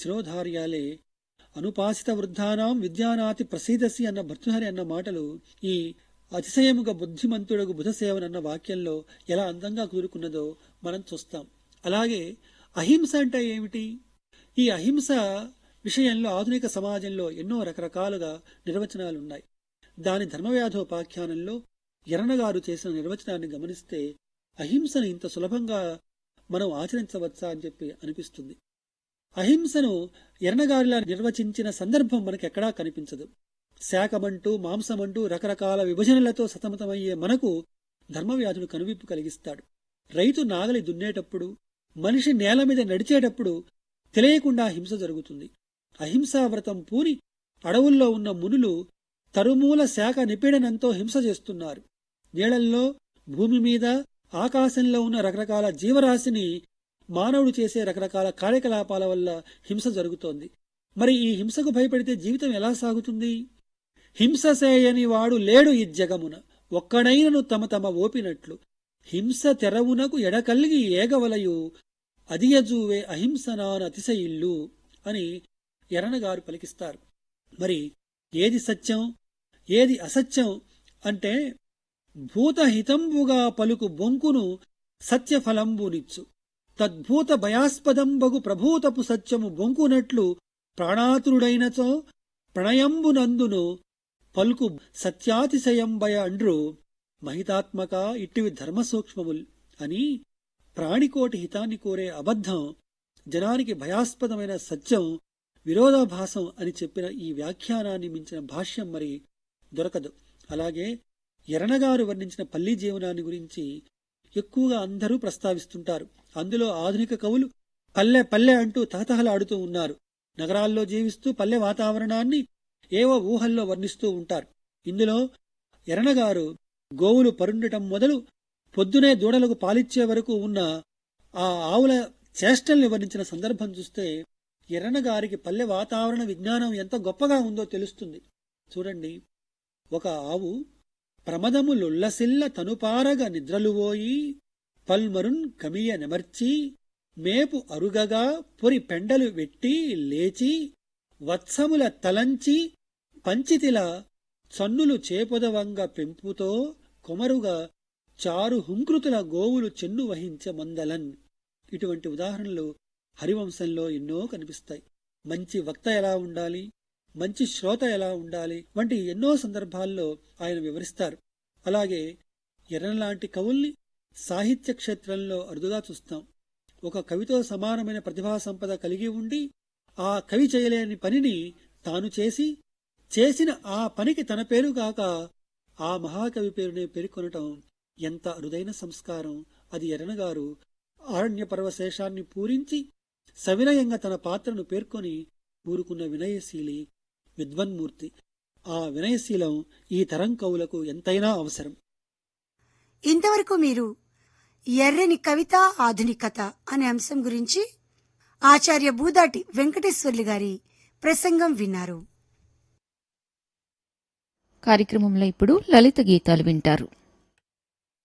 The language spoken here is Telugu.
శిరోధార్యాలే అనుపాసిత వృద్ధానాం విద్యానాతి ప్రసీదసి అన్న భర్తృహరి అన్న మాటలు ఈ అతిశయముగా బుద్ధిమంతుడకు బుధసేవన్ అన్న వాక్యంలో ఎలా అందంగా కుదురుకున్నదో మనం చూస్తాం అలాగే అహింస అంటే ఏమిటి ఈ అహింస విషయంలో ఆధునిక సమాజంలో ఎన్నో రకరకాలుగా నిర్వచనాలున్నాయి దాని ధర్మవ్యాధోపాఖ్యానంలో ఎర్రనగారు చేసిన నిర్వచనాన్ని గమనిస్తే అహింసను ఇంత సులభంగా మనం ఆచరించవచ్చా అని చెప్పి అనిపిస్తుంది అహింసను ఎర్రనగారిలా నిర్వచించిన సందర్భం మనకెక్కడా కనిపించదు శాకమంటూ మాంసమంటూ రకరకాల విభజనలతో సతమతమయ్యే మనకు ధర్మవ్యాధుడు కనువిప్పు కలిగిస్తాడు రైతు నాగలి దున్నేటప్పుడు మనిషి నేల మీద నడిచేటప్పుడు తెలియకుండా హింస జరుగుతుంది అహింసావ్రతం పూని అడవుల్లో ఉన్న మునులు తరుమూల శాఖ నిపీడనంతో హింస చేస్తున్నారు నీళ్లల్లో భూమి మీద ఆకాశంలో ఉన్న రకరకాల జీవరాశిని మానవుడు చేసే రకరకాల కార్యకలాపాల వల్ల హింస జరుగుతోంది మరి ఈ హింసకు భయపడితే జీవితం ఎలా సాగుతుంది హింస సేయని వాడు లేడు ఈ జగమున ఒక్కడైనను తమ తమ ఓపినట్లు హింస తెరవునకు ఎడకల్గి ఏగవలయు అదియజూవే అహింసనాన అతిశయిల్లు అని ఎర్రనగారు పలికిస్తారు మరి ఏది సత్యం ఏది అసత్యం అంటే భూతహితంబుగా పలుకు బొంకును సత్యఫలంబునిచ్చు తద్భూత భయాస్పదంబగు ప్రభూతపు సత్యము బొంకునట్లు ప్రాణాతురుడైనచో ప్రణయంబునందును పలుకు సత్యాతిశయంబయ అండ్రు మహితాత్మక ఇట్టివి ధర్మసూక్ష్మముల్ అని ప్రాణికోటి హితాన్ని కోరే అబద్ధం జనానికి భయాస్పదమైన సత్యం విరోధాభాసం అని చెప్పిన ఈ వ్యాఖ్యానాన్ని మించిన భాష్యం మరి దొరకదు అలాగే ఎరణగారు వర్ణించిన పల్లీ జీవనాన్ని గురించి ఎక్కువగా అందరూ ప్రస్తావిస్తుంటారు అందులో ఆధునిక కవులు పల్లె పల్లె అంటూ తహతహలాడుతూ ఉన్నారు నగరాల్లో జీవిస్తూ పల్లె వాతావరణాన్ని ఏవో ఊహల్లో వర్ణిస్తూ ఉంటారు ఇందులో ఎరణగారు గోవులు పరుండటం మొదలు పొద్దునే దూడలకు పాలిచ్చే వరకు ఉన్న ఆ ఆవుల చేష్టల్ని వర్ణించిన సందర్భం చూస్తే ఎర్రనగారికి పల్లె వాతావరణ విజ్ఞానం ఎంత గొప్పగా ఉందో తెలుస్తుంది చూడండి ఒక ఆవు ప్రమదములుల్లసిల్ల తనుపారగ నిద్రలువోయి పల్మరున్ కమియ నెమర్చి మేపు అరుగగా పొరి పెండలు వెట్టి లేచి వత్సముల తలంచి పంచితిల చన్నులు చేపొదవంగ పెంపుతో కొమరుగా చారు హుంకృతుల గోవులు చెన్ను వహించ మందలన్ ఇటువంటి ఉదాహరణలు హరివంశంలో ఎన్నో కనిపిస్తాయి మంచి వక్త ఎలా ఉండాలి మంచి శ్రోత ఎలా ఉండాలి వంటి ఎన్నో సందర్భాల్లో ఆయన వివరిస్తారు అలాగే ఎర్రలాంటి కవుల్ని సాహిత్య క్షేత్రంలో అరుదుగా చూస్తాం ఒక కవితో సమానమైన ప్రతిభా సంపద కలిగి ఉండి ఆ కవి చేయలేని పనిని తాను చేసి చేసిన ఆ పనికి తన పేరు కాక ఆ మహాకవి పేరునే పేర్కొనటం ఎంత అరుదైన సంస్కారం అది ఎర్రనగారు ఆరణ్య పర్వశేషాన్ని పూరించి సవినయంగా తన పాత్రను పేర్కొని ఊరుకున్న వినయశీలి విద్వన్మూర్తి ఆ వినయశీలం ఈ తరం కవులకు ఎంతైనా అవసరం ఇంతవరకు మీరు ఎర్రని కవిత ఆధునికత అనే అంశం గురించి ఆచార్య బూదాటి వెంకటేశ్వర్లు గారి ప్రసంగం విన్నారు కార్యక్రమంలో ఇప్పుడు లలిత గీతాలు వింటారు